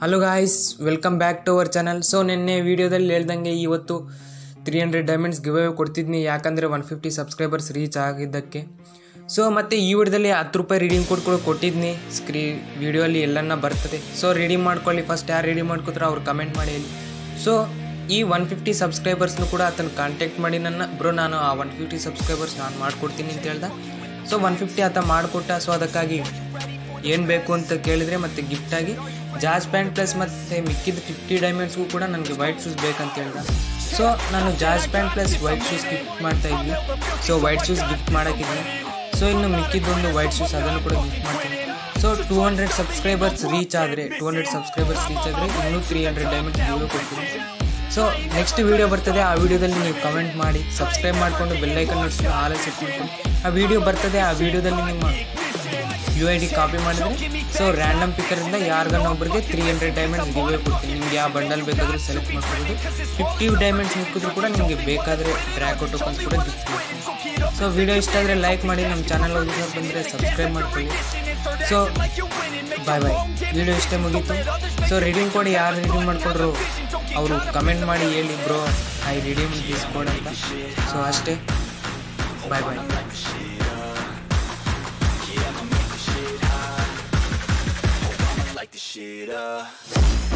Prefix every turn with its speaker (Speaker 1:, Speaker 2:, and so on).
Speaker 1: hello guys welcome back to our channel so ನಿನ್ನೆ ವೀಡಿಯೋದಲ್ಲಿ ಹೇಳ್ದಂಗೆ ಇವತ್ತು three hundred diamonds give away ಕೊಡ್ತಿದ್ನಿ ಯಾಕಂದರೆ ಒನ್ ಫಿಫ್ಟಿ ಸಬ್ಸ್ಕ್ರೈಬರ್ಸ್ ರೀಚ್ ಆಗಿದ್ದಕ್ಕೆ ಸೊ ಮತ್ತು ಈ ವಿಡಿಯೋದಲ್ಲಿ ಹತ್ತು ರೂಪಾಯಿ ರೀಡಿಂಗ್ ಕೋಡ್ ಕೂಡ ಕೊಟ್ಟಿದ್ನಿ ಸ್ಕ್ರೀ ವಿಡಿಯೋಲಿ ಎಲ್ಲನ್ನ ಬರ್ತದೆ ಸೊ ರೀಡಿಂಗ್ ಮಾಡ್ಕೊಳ್ಳಿ ಫಸ್ಟ್ ಯಾರು ರೀಡಿಂಗ್ ಮಾಡ್ಕೋತಾರೆ ಅವ್ರು ಕಮೆಂಟ್ ಮಾಡಿ ಹೇಳಿ ಸೊ ಈ ಒನ್ ಫಿಫ್ಟಿ ಸಬ್ಸ್ಕ್ರೈಬರ್ಸ್ನು ಕೂಡ ಆತನ ಕಾಂಟ್ಯಾಕ್ಟ್ ಮಾಡಿ ನನ್ನ ಬ್ರೋ ನಾನು ಆ ಒನ್ ಫಿಫ್ಟಿ ಸಬ್ಸ್ಕ್ರೈಬರ್ಸ್ ನಾನು ಮಾಡ್ಕೊಡ್ತೀನಿ ಅಂತ ಹೇಳ್ದ ಸೊ ಒನ್ ಫಿಫ್ಟಿ ಆತ ಮಾಡಿಕೊಟ್ಟ ಸೊ ಅದಕ್ಕಾಗಿ ಏನು ಬೇಕು ಅಂತ ಕೇಳಿದರೆ ಮತ್ತು ಗಿಫ್ಟಾಗಿ ಜಾಜ್ ಪ್ಯಾಂಟ್ ಪ್ಲಸ್ ಮತ್ತು ಮಿಕ್ಕಿದ ಫಿಫ್ಟಿ ಡೈಮಂಡ್ಸ್ಗೂ ಕೂಡ ನನಗೆ ವೈಟ್ ಶೂಸ್ ಬೇಕಂತ ಹೇಳ್ದ ಸೊ ನಾನು ಜಾಜ್ pant plus white shoes gift ಮಾಡ್ತಾ ಇದ್ವಿ ಸೊ ವೈಟ್ ಶೂಸ್ ಗಿಫ್ಟ್ ಮಾಡೋಕ್ಕಿದ್ದೀನಿ ಸೊ ಇನ್ನು ಮಿಕ್ಕಿದ್ದೊಂದು ವೈಟ್ ಶೂಸ್ ಅದನ್ನು ಕೂಡ ಗಿಫ್ಟ್ ಮಾಡ್ತೀನಿ so two hundred subscribers reach ಆದರೆ ಟೂ ಹಂಡ್ರೆಡ್ ಸಬ್ಸ್ಕ್ರೈಬರ್ಸ್ ರೀಚ್ ಆದರೆ ಇನ್ನೂ ತ್ರೀ ಹಂಡ್ರೆಡ್ ಡೈಮಂಡ್ಸ್ ವಿಡಿಯೋ ಕೊಡ್ತೀನಿ ಸೊ ನೆಕ್ಸ್ಟ್ ವಿಡಿಯೋ ಬರ್ತದೆ ಆ ವಿಡಿಯೋದಲ್ಲಿ ನೀವು ಕಮೆಂಟ್ ಮಾಡಿ ಸಬ್ಸ್ಕ್ರೈಬ್ ಮಾಡಿಕೊಂಡು ಬೆಲ್ಲೈಕನ್ ನೋಡ್ಸ್ಕೊಂಡು ಹಾಲೆ ಸೆಟ್ ಮಾಡ್ಕೊಂಡು ಆ ವಿಡಿಯೋ ಬರ್ತದೆ ಆ ವಿಡಿಯೋದಲ್ಲಿ ನಿಮ್ಮ ಯು ಐ ಡಿ ಕಾಪಿ ಮಾಡಿದ್ರೆ ಸೊ ರ್ಯಾಂಡಮ್ ಪಿಕ್ಕರಿಂದ ಯಾರಿಗಾನ ಒಬ್ಬರಿಗೆ ತ್ರೀ ಹಂಡ್ರೆಡ್ ಡೈಮಂಡ್ಸ್ ಗಿವ್ ಕೊಡ್ತೀನಿ ನಿಮ್ಗೆ ಯಾವ ಬಂಡಲ್ ಬೇಕಾದರೂ ಸೆಲೆಕ್ಟ್ ಮಾಡ್ಕೊಬೋದು ಫಿಫ್ಟಿ ಡೈಮಂಡ್ಸ್ ಮುಕ್ಕಿದ್ರು ಕೂಡ ನಿಮಗೆ ಬೇಕಾದರೆ ಡ್ರ್ಯಾಕೋ ಟೋಕನ್ಸ್ ಕೂಡ ಗಿಫ್ಟ್ ಮಾಡ್ತೀನಿ ಸೊ ವಿಡಿಯೋ ಇಷ್ಟ ಆದರೆ ಲೈಕ್ ಮಾಡಿ ನಮ್ಮ ಚಾನಲ್ ಹೋಗಿ ಬಂದರೆ ಸಬ್ಸ್ಕ್ರೈಬ್ ಮಾಡ್ಕೊಳ್ಳಿ ಸೊ ಬಾಯ್ ಬಾಯ್ ವಿಡಿಯೋ ಇಷ್ಟೇ ಮುಗೀತು ಸೊ ರೀಡಿಂಗ್ ಕೋಡ್ ಯಾರು ರೀಡಿಂಗ್ ಮಾಡ್ಕೊಂಡ್ರು ಅವರು ಕಮೆಂಟ್ ಮಾಡಿ ಹೇಳಿ bro I reading this code ಅಂತ ಸೊ ಅಷ್ಟೇ bye bye
Speaker 2: light the shit up